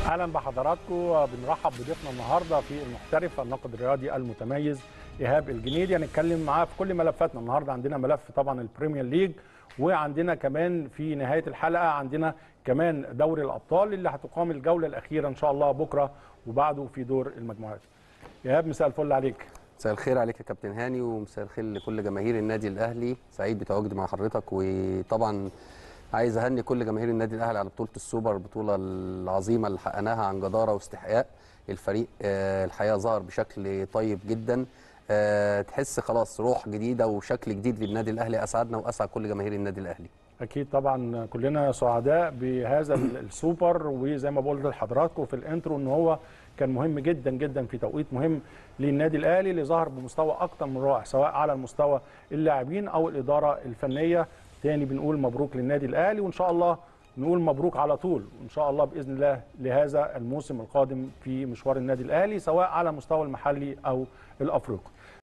اهلا بحضراتكم بنرحب بضيفنا النهارده في المحترف الناقد الرياضي المتميز ايهاب الجنيدي هنتكلم معاه في كل ملفاتنا النهارده عندنا ملف طبعا البريمير ليج وعندنا كمان في نهايه الحلقه عندنا كمان دوري الابطال اللي هتقام الجوله الاخيره ان شاء الله بكره وبعده في دور المجموعات ايهاب مساء الفل عليك مساء الخير عليك يا كابتن هاني ومساء الخير لكل جماهير النادي الاهلي سعيد بتواجدي مع حضرتك وطبعا عايز اهني كل جماهير النادي الاهلي على بطوله السوبر البطوله العظيمه اللي حققناها عن جداره واستحقاق الفريق آه، الحقيقه ظهر بشكل طيب جدا آه، تحس خلاص روح جديده وشكل جديد للنادي الاهلي اسعدنا واسعد كل جماهير النادي الاهلي اكيد طبعا كلنا سعداء بهذا السوبر وزي ما بقول لحضراتكم في الانترو ان هو كان مهم جدا جدا في توقيت مهم للنادي الاهلي اللي ظهر بمستوى اكتر من رائع سواء على المستوى اللاعبين او الاداره الفنيه تاني بنقول مبروك للنادي الاهلي وان شاء الله نقول مبروك على طول وان شاء الله باذن الله لهذا الموسم القادم في مشوار النادي الاهلي سواء على المستوى المحلي او الافريقي